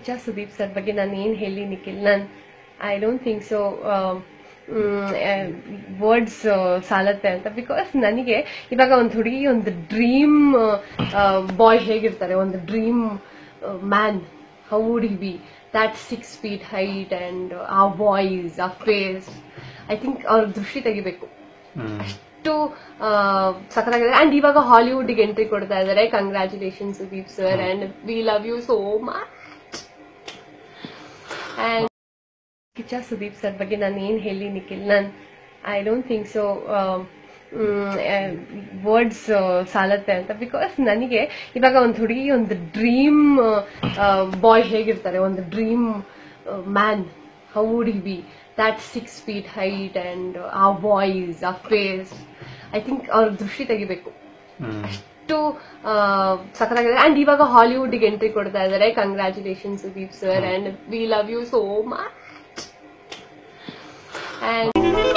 Kichcha Sudeep sir ಬಗ್ಗೆ ನಾನು ಏನು ಹೇಳಿ ನಿಖಿಲ್ ನಾನು I don't think so words ಸಾಲತ್ತೆ ಅಂತ ಬಿಕಾಸ್ ನನಗೆ ಇವಾಗ ಒಂದು ಹುಡುಗಿ ಒಂದು ಡ್ರೀಮ್ ಬಾಯ್ ಹೇಗಿರ್ತಾರೆ ಒಂದು dream man how would he be that six feet height and ಆ ವಾಯ್ಸ್ ಆ ಫೇಸ್ ಐ ಥಿಂಕ್ ಅವ್ರ ದೃಷ್ಟಿ ತೆಗಿಬೇಕು ಅಷ್ಟು ಸಖತ್ತಾಗಿದೆ ಅಂಡ್ ಇವಾಗ ಹಾಲಿವುಡ್ಗೆ ಎಂಟ್ರಿ ಕೊಡ್ತಾ ಇದ್ದಾರೆ congratulation Sudeep sir and we love you so much and Kichcha Sudeep sir ಬಗ್ಗೆ ನಾನು ಏನು ಹೇಳಿ ನಿಖಿಲ್ ನಾನು I don't think so words ಸಾಲತ್ತೆ ಅಂತ ಬಿಕಾಸ್ ನನಗೆ ಇವಾಗ ಒಂದು ಹುಡುಗಿ ಒಂದು ಡ್ರೀಮ್ ಬಾಯ್ ಹೇಗಿರ್ತಾರೆ ಒಂದು dream man how would he be that six feet height and ಆ ವಾಯ್ಸ್ ಆ ಫೇಸ್ ಐ ಥಿಂಕ್ ಅವ್ರ ದೃಷ್ಟಿ ತೆಗಿಬೇಕು ಅಷ್ಟು ಸಖತ್ತಾಗಿದೆ ಅಂಡ್ ಇವಾಗ ಹಾಲಿವುಡ್ಗೆ ಎಂಟ್ರಿ ಕೊಡ್ತಾ ಇದ್ದಾರೆ congratulation Sudeep sir and we love you so much and